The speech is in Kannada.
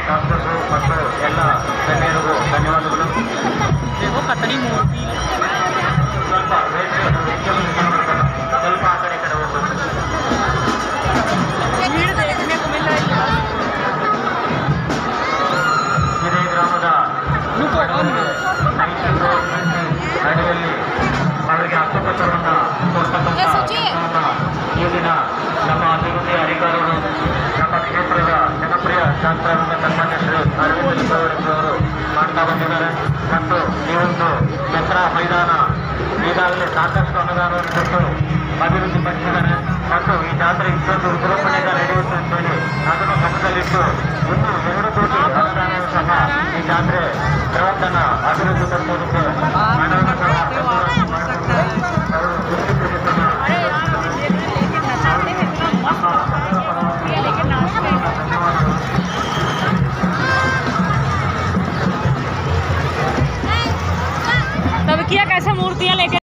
ಡಾಕ್ಟರ್ಸು ಮತ್ತು ಎಲ್ಲ ಗಣ್ಯರಿಗೂ ಧನ್ಯವಾದಗಳು देखो कतरी मूर्ति ಸ್ವಲ್ಪ ವೇದಿಕೆ ಹೆಚ್ಚು ಸ್ವಲ್ಪ ಆ ಕಡೆ ಈ ಕಡೆ ಹೋಗ್ಬೇಕು भीड़ देखने को मिल रही है ಇದೇ ಗ್ರಾಮದ रुको ನೈತಿಕ ಅಡಿಯಲ್ಲಿ ಅವರಿಗೆ ಹಕ್ಕುಪತ್ರವನ್ನು ಕೊಡ್ತಕ್ಕಂಥ ಏ, ಸುಚಿ. ಕೆಲಸವನ್ನ ಈಗಿನ ನಮ್ಮ ಅಭಿವೃದ್ಧಿ ಅಧಿಕಾರಿಗಳು ನಮ್ಮ ಕ್ಷೇತ್ರದ ಜನಪ್ರಿಯ ಶಾಸ್ತ್ರರಂಗ ಸನ್ಮಾನ್ಯ ಶ್ರೀ ಅರವಿಂದ ಲಿಂಬಾವಳಿ ಅವರು ಮಾಡ್ತಾ ಬಂದಿದ್ದಾರೆ ಮತ್ತು ಈ ಒಂದು ದಸರಾ ಮೈದಾನ ಈಗಾಗಲೇ ಸಾಕಷ್ಟು ಅನುದಾನವನ್ನು ಕೊಟ್ಟು ಅಭಿವೃದ್ಧಿ ಪಡಿಸಿದ್ದಾರೆ ಮತ್ತು ಈ ಜಾತ್ರೆ ಇಷ್ಟೊಂದು ವಿಜೃಂಭಣೆಯಿಂದ ನಡೆಯುತ್ತೆ ಅಂತೇಳಿ ಅದನ್ನು ಗಮನದಲ್ಲಿಟ್ಟು ಇನ್ನು ಎರಡು ಕೋಟಿ ಅನುದಾನವೂ ಸಹ ಈ ಜಾತ್ರೆ ಬೃಹತ್ತನ ಅಭಿವೃದ್ಧಿ ಪಡಿಸೋದಕ್ಕೆ ಹಣವನ್ನು ಸಹ ಅನುದಾನ ಮಾಡಿಕೊಂಡು ಅವರು ದೃಷ್ಟಿಕೋನವನ್ನು अरे यार लेकिन नचाते हैं इतना मस्त लगता है लेकिन नाचते हैं तब किया कैसे मूर्तियाँ लेके